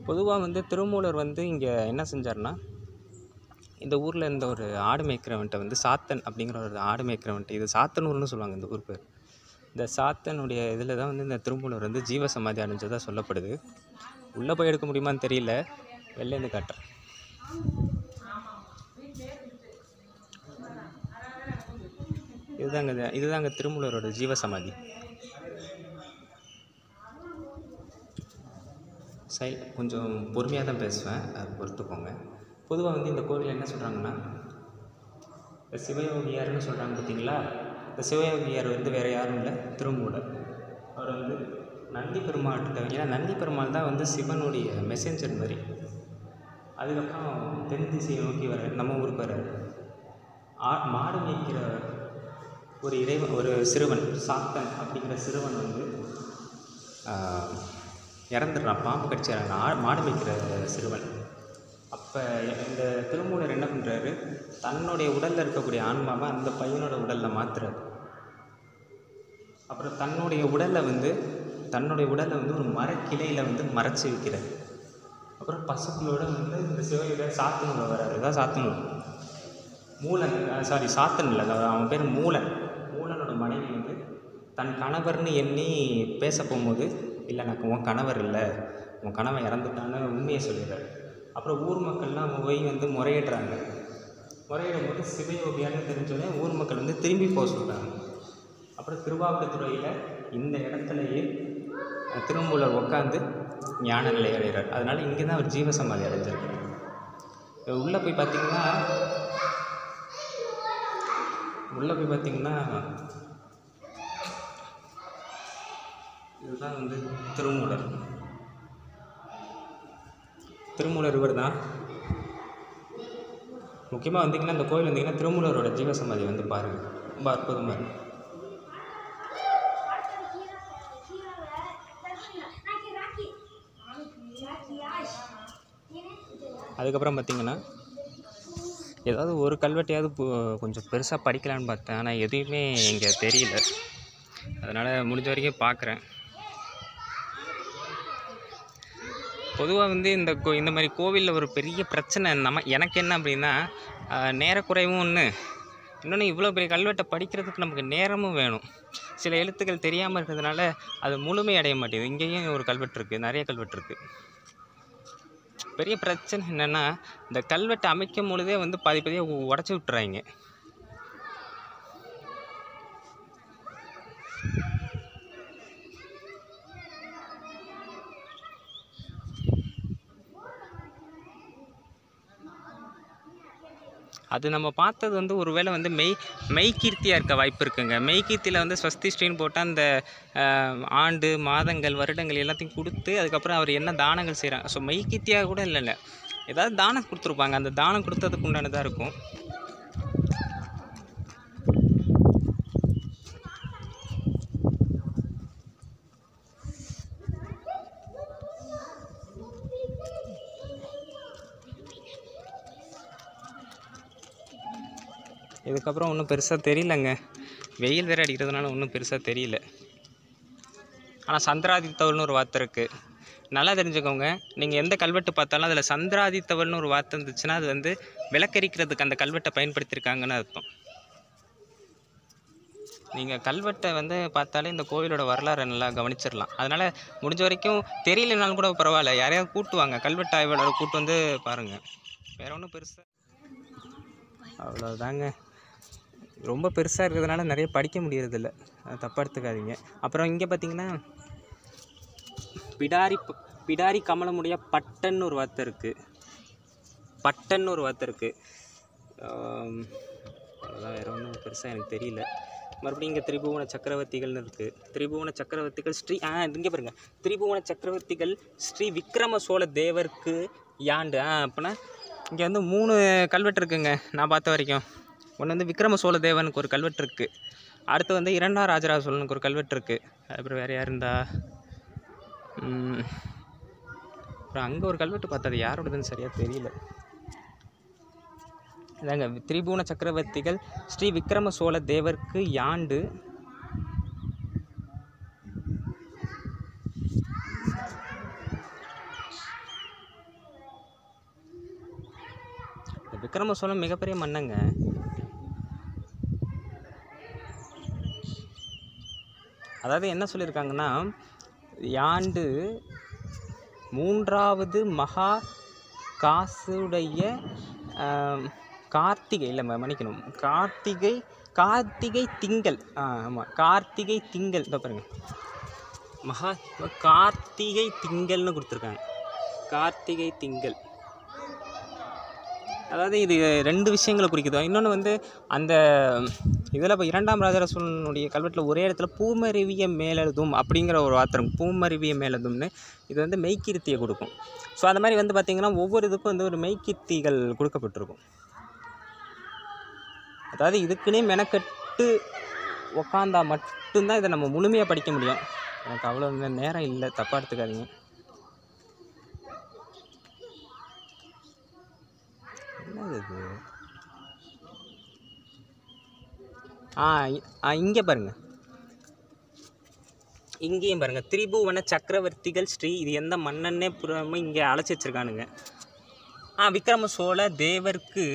பொதுவாக வந்து திருமூலர் வந்து இங்கே என்ன செஞ்சாருன்னா இந்த ஊரில் இருந்த ஒரு ஆடு மேய்க்கிறவன்ட்ட வந்து சாத்தன் அப்படிங்கிற ஒரு ஆடு மேய்க்கிறவன்ட்ட இது சாத்தனூர்னு சொல்லுவாங்க இந்த ஊர் பேர் இந்த சாத்தனுடைய இதில் தான் வந்து இந்த திருமூலர் வந்து ஜீவ சமாதி அடைஞ்சதாக சொல்லப்படுது உள்ளே போய் எடுக்க முடியுமான்னு தெரியல வெளிலேருந்து காட்டுறேன் இதுதாங்க இது- இதுதாங்க திருமூலரோட ஜீவ சமாதி சை கொஞ்சம் பொறுமையாக தான் பேசுவேன் அதை பொறுத்துக்கோங்க பொதுவாக வந்து இந்த கோவில் என்ன சொல்கிறாங்கன்னா இந்த சிவயோகியார்னு சொல்கிறாங்க பார்த்தீங்களா இந்த சிவயோகியார் வந்து வேறு யாரும் இல்லை திருமூலர் அவர் வந்து நந்தி பெருமாள்கிட்ட ஏன்னா நந்தி பெருமாள் தான் வந்து சிவனுடைய மெசேஞ்சர் மாதிரி அதுக்கப்புறம் தென் திசையை நோக்கி வர நம்ம ஊருக்கு வர ஆ மாடு மேய்க்கிற ஒரு இறைவன் ஒரு சிறுவன் சாத்தன் அப்படிங்கிற சிறுவன் வந்து ஆஹ், இறந்துடுறான் பாம்பு கடிச்சு இறங்குறான் ஆ மாடு மேய்க்கிற சிறுவன் அப்போ இந்த திருமூலர் என்ன பண்ணுறாரு தன்னுடைய உடலில் இருக்கக்கூடிய ஆன்மாவை அந்த பையனோட உடலில் மாற்றுறாரு அப்புறம் தன்னுடைய உடலை வந்து தன்னுடைய உடலை வந்து ஒரு மரக்கிளையில் வந்து மறைச்சி வைக்கிறார் அப்புறம் பசுக்களோட வந்து இந்த சிவயோட சாத்தனூர் வர்றாரு இதான் சாத்தனூர் மூலன் சாரி சாத்தன் இல்லை அது அவன் பேர் மூலன் மூலனோட மனைவி வந்து தன் கணவர்னு எண்ணி பேச போகும்போது இல்லை எனக்கு உன் கணவர் இல்லை உன் கணவன் இறந்துட்டான்னு உண்மையை சொல்லிடுறாரு அப்புறம் ஊர் மக்கள்லாம் போய் வந்து முறையிடுறாங்க முறையிடும் போது சிவயோகியான்னு தெரிஞ்சோடனே ஊர் மக்கள் வந்து திரும்பி போக சொல்கிறாங்க அப்புறம் திருவாவடுதுறையில் இந்த இடத்துலையே அஹ், திருமூலர் உட்காந்து ஞான நிலை அடைகிறார் அதனால் இங்கே தான் அவர் ஜீவசமாதி அடைஞ்சிருக்கார் உள்ளே போய் பார்த்தீங்கன்னா உள்ளே போய் பார்த்தீங்கன்னா இதுதான் வந்து திருமூலர் திருமூலர் இவர் தான் முக்கியமாக வந்தீங்கன்னா இந்த கோயில் வந்தீங்கன்னா திருமூலரோட ஜீவசமாதி வந்து பாருங்கள் ரொம்ப அற்புதமாக இருக்கும் அதுக்கப்புறம் பார்த்தீங்கன்னா ஏதாவது ஒரு கல்வெட்டையாவது பு- கொஞ்சம் பெருசாக படிக்கலான்னு பார்த்தேன் ஆனால் எதுவுமே இங்கே தெரியல அதனால் முடிஞ்ச வரைக்கும் பார்க்குறேன் பொதுவாக வந்து இந்த கோ இந்த மாதிரி கோவிலில் ஒரு பெரிய பிரச்சனை நம்ம எனக்கு என்ன அப்படின்னா ஆஹ், நேரக்குறைவும் ஒன்று இன்னொன்று இவ்வளோ பெரிய கல்வெட்டை படிக்கிறதுக்கு நமக்கு நேரமும் வேணும் சில எழுத்துக்கள் தெரியாமல் இருக்கிறதுனால அது முழுமை அடைய மாட்டேங்குது இங்கேயும் ஒரு கல்வெட்டு இருக்குது நிறைய கல்வெட்டு இருக்குது பெரிய பிரச்சனை என்னென்னா இந்த கல்வெட்டை அமைக்கும் பொழுதே வந்து பாதி பாதியாக உடச்சி விட்டுறாங்க அது நம்ம பார்த்தது வந்து ஒருவேளை வந்து மெய் மெய்கீர்த்தியாக இருக்க வாய்ப்பு இருக்குங்க மெய்கீர்த்தியில் வந்து ஸ்வஸ்தி ஸ்ரீன்னு போட்டால் அந்த ஆஹ், ஆண்டு மாதங்கள் வருடங்கள் எல்லாத்தையும் கொடுத்து அதுக்கப்புறம் அவர் என்ன தானங்கள் செய்கிறாங்க ஸோ மெய்கீர்த்தியாக கூட இல்லைல்ல ஏதாவது தானம் கொடுத்துருப்பாங்க அந்த தானம் கொடுத்ததுக்கு உண்டானதாக இருக்கும் இதுக்கப்புறம் ஒன்றும் பெருசாக தெரியலங்க வெயில் வேறு அடிக்கிறதுனால ஒன்றும் பெருசாக தெரியல ஆனால் சந்திராதித்தவள்னு ஒரு வார்த்தை இருக்குது நல்லா தெரிஞ்சுக்கோங்க நீங்கள் எந்த கல்வெட்டு பார்த்தாலும் அதில் சந்திராதித்தவள்னு ஒரு வார்த்தை இருந்துச்சுன்னா அது வந்து விளக்கரிக்கிறதுக்கு அந்த கல்வெட்டை பயன்படுத்தியிருக்காங்கன்னு அர்த்தம் நீங்கள் கல்வெட்டை வந்து பார்த்தாலே இந்த கோவிலோட வரலாறை நல்லா கவனிச்சிடலாம் அதனால் முடிஞ்ச வரைக்கும் தெரியலனாலும் கூட பரவாயில்ல யாரையாவது கூட்டு வாங்க கல்வெட்டு ஆய்வாளரை கூட்டு வந்து பாருங்கள் வேற ஒன்றும் பெருசாக அவ்வளோதாங்க ரொம்ப பெருசாக இருக்கிறதுனால நிறைய படிக்க முடியறதில்ல அது தப்பாக எடுத்துக்காதீங்க அப்புறம் இங்கே பார்த்தீங்கன்னா பிடாரி ப- பிடாரி கமலமுடைய பட்டன்னு ஒரு வார்த்தை இருக்குது பட்டன்னு ஒரு வார்த்தை இருக்குது அதான் வேறு ஒன்றும் பெருசாக எனக்கு தெரியல மறுபடியும் இங்கே திரிபுவன சக்கரவர்த்திகள்னு இருக்குது திரிபுவன சக்கரவர்த்திகள் ஸ்ரீ ஆ இங்கே பாருங்க திரிபுவன சக்கரவர்த்திகள் ஸ்ரீ விக்ரம சோழ தேவருக்கு யாண்டு ஆ அப்படின்னா இங்கே வந்து மூணு கல்வெட்டு இருக்குங்க நான் பார்த்த வரைக்கும் ஒன்று வந்து விக்ரம சோழ தேவனுக்கு ஒரு கல்வெட்டு இருக்குது அடுத்து வந்து இரண்டாம் ராஜராஜ சோழனுக்கு ஒரு கல்வெட்டு இருக்குது அப்புறம் வேறு யார் இருந்தா ம், அப்புறம் அங்கே ஒரு கல்வெட்டு பார்த்தது யாரோடதுன்னு சரியாக தெரியல அதாங்க திரிபுவன சக்கரவர்த்திகள் ஸ்ரீ விக்ரம சோழ தேவருக்கு யாண்டு விக்ரம சோழன் மிகப்பெரிய மன்னங்க அதாவது என்ன சொல்லியிருக்காங்கன்னா யாண்டு மூன்றாவது மகா காசுடைய ஆம், கார்த்திகை இல்லை ம- மன்னிக்கணும் கார்த்திகை கார்த்திகை திங்கள் ஆ ஆமாம் கார்த்திகை திங்கள் இதோ பாருங்க மகா கார்த்திகை திங்கள்னு கொடுத்துருக்காங்க கார்த்திகை திங்கள் அதாவது இது ரெண்டு விஷயங்களை குறிக்குது இன்னொன்று வந்து அந்த இதில் இப்போ இரண்டாம் ராஜராஜ சோழனுடைய கல்வெட்டில் ஒரே இடத்துல பூமருவிய மேலெழுதும் அப்படிங்கிற ஒரு வார்த்தை இருக்கும் பூமருவிய மேலெழுதும்னு இது வந்து மெய்க்கீர்த்தியை கொடுக்கும் ஸோ அந்த மாதிரி வந்து பார்த்திங்கன்னா ஒவ்வொரு இதுக்கும் வந்து ஒரு மெய்க்கீர்த்திகள் கொடுக்கப்பட்டிருக்கும் அதாவது இதுக்குன்னே மெனக்கட்டு உக்காந்தா மட்டும்தான் இதை நம்ம முழுமையாக படிக்க முடியும் எனக்கு அவ்வளோ நே- நேரம் இல்லை தப்பாக எடுத்துக்காதீங்க என்னது இது ஆ இ- ஆ இங்கே பாருங்க இங்கேயும் பாருங்க திரிபுவன சக்கரவர்த்திகள் ஸ்ரீ இது எந்த மன்னனே புறமே இங்கே அழைச்சி வச்சிருக்கானுங்க ஆ விக்ரம சோழ தேவர்க்கு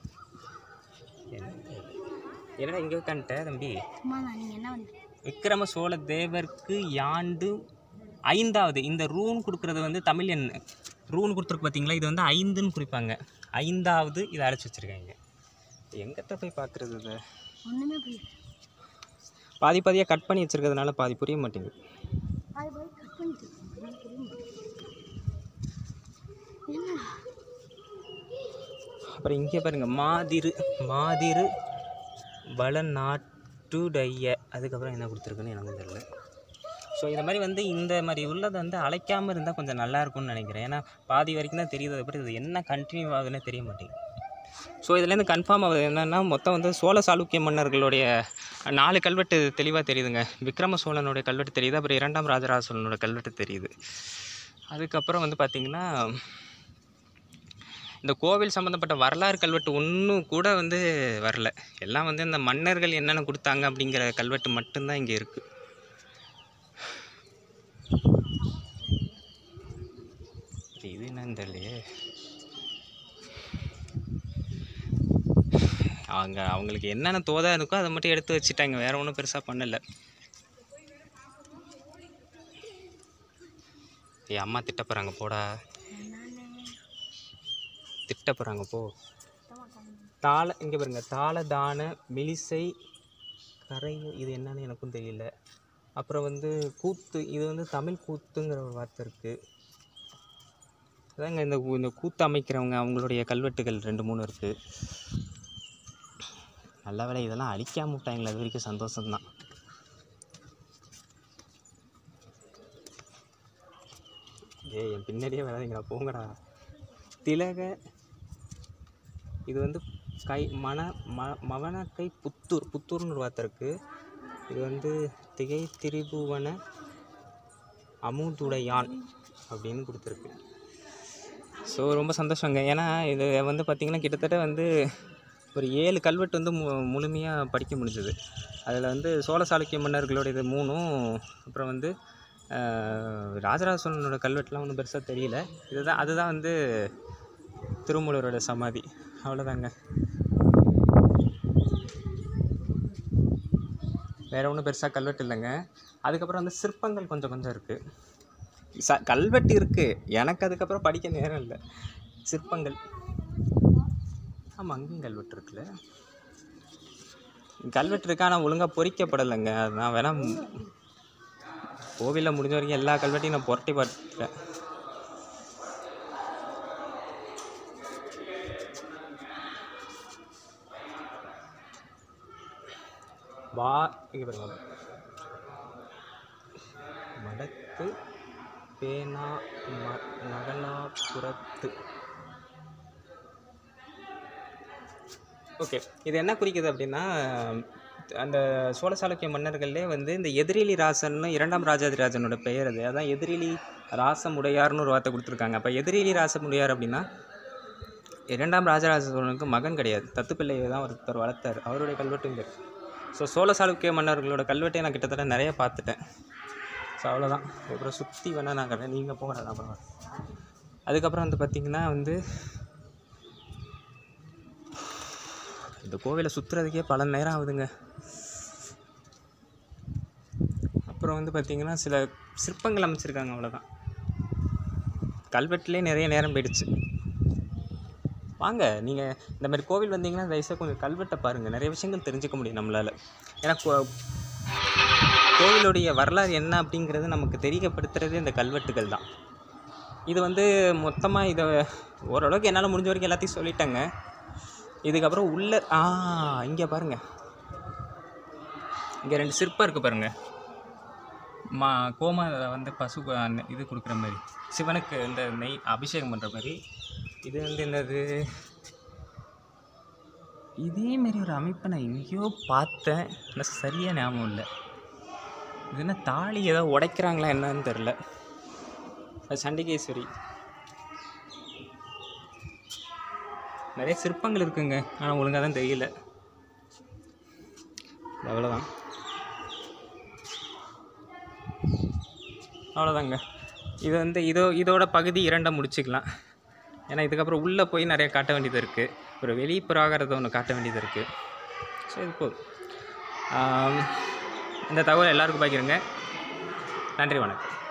என்னடா இங்கே உட்காந்துட்ட தம்பி சும்மா தான் நீங்கள் என்ன பண்ணுறீங்க விக்ரம சோழ தேவர்க்கு யாண்டு ஐந்தாவது இந்த ரூன் கொடுக்குறது வந்து தமிழ் எண் ரூன் கொடுத்துருக்கு பார்த்தீங்களா இது வந்து ஐந்துன்னு குறிப்பாங்க ஐந்தாவது இதை அழைச்சி வச்சுருக்காங்க எங்கிட்ட போய் பார்க்குறது இதை ஒன்றுமே புரியல பாதி பாதியாக கட் பண்ணி வச்சுருக்கிறதுனால பாதி புரிய மாட்டேங்குது அது போய் கட் பண்ணிட்டு இருக்கோம். எனக்கு புரிய மாட்டேங்குது. என்னடா அப்புறம் இங்கே பாருங்க மாதிரு மாதிரு வளநாட்டுடைய அதுக்கப்புறம் என்ன கொடுத்துருக்குன்னு எனக்கு தெரியல ஸோ இந்த மாதிரி வந்து இந்த மாதிரி உள்ளதை வந்து அழைக்காமல் இருந்தால் கொஞ்சம் நல்லா இருக்கும்னு நினைக்கிறேன் ஏன்னா பாதி வரைக்கும் தான் தெரியுது அப்புறம் இது என்ன கண்டினியூ ஆகுதுன்னு தெரிய மாட்டேங்குது ஸோ இதுலேருந்து கன்ஃபார்ம் ஆகுது என்னென்னா மொத்தம் வந்து சோழ சாளுக்கிய மன்னர்களுடைய நாலு கல்வெட்டு தெளிவாக தெரியுதுங்க விக்ரம சோழனுடைய கல்வெட்டு தெரியுது அப்புறம் இரண்டாம் ராஜராஜ சோழனோட கல்வெட்டு தெரியுது அதுக்கப்புறம் வந்து பார்த்திங்கன்னா இந்த கோவில் சம்மந்தப்பட்ட வரலாறு கல்வெட்டு ஒன்றும் கூட வந்து வரல எல்லாம் வந்து இந்த மன்னர்கள் என்னென்ன கொடுத்தாங்க அப்படிங்கிற கல்வெட்டு மட்டும்தான் இங்கே இருக்குது இது என்னன்னு தெரியலையே அவங்க அவங்களுக்கு என்னென்ன தோதா இருக்கோ அதை மட்டும் எடுத்து வச்சுட்டாங்க வேற ஒன்றும் பெருசாக பண்ணல ஏய் அம்மா திட்ட போகிறாங்க போடா திட்ட போகிறாங்க போ தாள இங்கே பாருங்க தாளதான மெலிசை கரை இது என்னன்னு எனக்கும் தெரியல அப்புறம் வந்து கூத்து இது வந்து தமிழ் கூத்துங்கிற ஒரு வார்த்தை இருக்குது அதாங்க இந்த கூ- இந்த கூத்து அமைக்கிறவங்க அவங்களுடைய கல்வெட்டுகள் ரெண்டு மூணு இருக்குது நல்ல வேளை இதெல்லாம் அழிக்காம விட்டாங்களே அது வரைக்கும் சந்தோஷம்தான் ஏய் என் பின்னாடியே வராதீங்கடா போங்கடா திலக இது வந்து கை மன ம மவனக்கை புத்தூர் புத்தூர்னு ஒரு வார்த்தை இருக்குது இது வந்து திகை திரிபுவன அமுதுடையான் அப்படின்னு கொடுத்துருக்கு ஸோ ரொம்ப சந்தோஷங்க ஏன்னா இது வந்து பார்த்திங்கன்னா கிட்டத்தட்ட வந்து ஒரு ஏழு கல்வெட்டு வந்து மு முழுமையாக படிக்க முடிஞ்சது அதில் வந்து சோழ சாளுக்கிய மன்னர்களோட இது மூணும் அப்புறம் வந்து ஆஹ், ராஜராஜ சோழனோட கல்வெட்டுலாம் ஒன்றும் பெருசாக தெரியல இதுதான் அதுதான் வந்து திருமூலரோட சமாதி அவ்வளோதாங்க வேற ஒன்றும் பெருசாக கல்வெட்டு இல்லைங்க அதுக்கப்புறம் வந்து சிற்பங்கள் கொஞ்சம் கொஞ்சம் இருக்குது ச கல்வெட்டு இருக்குது எனக்கு அதுக்கப்புறம் படிக்க நேரம் இல்லை சிற்பங்கள் ஆமாம் அங்கேயும் கல்வெட்டு இருக்குல்ல கல்வெட்டு இருக்கு ஆனால் ஒழுங்காக பொறிக்கப்படலைங்க அது நான் வேணா கோவிலில் முடிஞ்ச வரைக்கும் எல்லா கல்வெட்டையும் நான் புரட்டி பார்த்துட்டேன் வா இங்கே பாருங்க மடத்து பேனா ம நகலாபுரத்து ஓகே இது என்ன குறிக்குது அப்படின்னா அந்த சோழ சாளுக்கிய மன்னர்கள்லே வந்து இந்த எதிரிலி ராசன்னு இரண்டாம் ராஜாதிராஜனோட பெயர் அது அதான் எதிரிலி ராசமுடையார்னு ஒரு வார்த்தை கொடுத்துருக்காங்க அப்போ எதிரிலி ராசமுடையார் அப்படின்னா இரண்டாம் ராஜராஜ சோழனுக்கு மகன் கிடையாது தத்துப்பிள்ளையை தான் ஒருத்தர் வளர்த்தார் அவருடைய கல்வெட்டும் இங்கே இருக்கு ஸோ சோழ சாளுக்கிய மன்னர்களோட கல்வெட்டை நான் கிட்டத்தட்ட நிறைய பார்த்துட்டேன் ஸோ அவ்வளோதான் அப்புறம் சுற்றி வேணால் நான் கடை நீங்கள் போங்க நான் அப்புறம் வரேன். அதுக்கப்புறம் வந்து பார்த்திங்கன்னா வந்து இந்த கோவிலை சுற்றுறதுக்கே பல நேரம் ஆகுதுங்க அப்புறம் வந்து பார்த்திங்கன்னா சில சிற்பங்கள் அமைச்சிருக்காங்க அவ்வளோதான் கல்வெட்டுலேயே நிறைய நேரம் போயிடுச்சு வாங்க நீங்கள் இந்த மாதிரி கோவில் வந்தீங்கன்னா தயவுசெய்து கொஞ்சம் கல்வெட்டை பாருங்கள் நிறைய விஷயங்கள் தெரிஞ்சுக்க முடியும் நம்மளால் ஏன்னா கோ- கோவிலுடைய வரலாறு என்ன அப்படிங்கிறது நமக்கு தெரியப்படுத்துறதே இந்த கல்வெட்டுகள் தான் இது வந்து மொத்தமாக இதை ஓரளவுக்கு என்னால் முடிஞ்ச வரைக்கும் எல்லாத்தையும் சொல்லிட்டேங்க இதுக்கப்புறம் உள்ள ஆ இங்கே பாருங்கள் இங்கே ரெண்டு சிற்பம் இருக்குது பாருங்கள் மா கோமா வந்து பசு அன்ன- இது கொடுக்குற மாதிரி சிவனுக்கு இந்த நெய் அபிஷேகம் பண்ணுற மாதிரி இது வந்து என்னது இதே மாதிரி ஒரு அமைப்பை நான் எங்கேயோ பார்த்தேன் ஆனால் சரியாக ஞாபகம் இல்லை இது என்ன தாலி ஏதோ உடைக்கிறாங்களா என்னன்னு தெரில அது சண்டிகேஸ்வரி நிறைய சிற்பங்கள் இருக்குங்க ஆனால் ஒழுங்காக தான் தெரியல இது அவ்வளோதான் அவ்வளோதாங்க இது வந்து இதோ இதோட பகுதி இரண்டை முடிச்சுக்கலாம் ஏன்னா இதுக்கப்புறம் உள்ளே போய் நிறைய காட்ட வேண்டியது இருக்குது ஒரு வெளி புறாகிறத ஒன்று காட்ட வேண்டியது இருக்குது ஸோ இது போதும் ஆம், இந்த தகவல் எல்லாருக்கும் பாய்க்கிறேங்க நன்றி வணக்கம்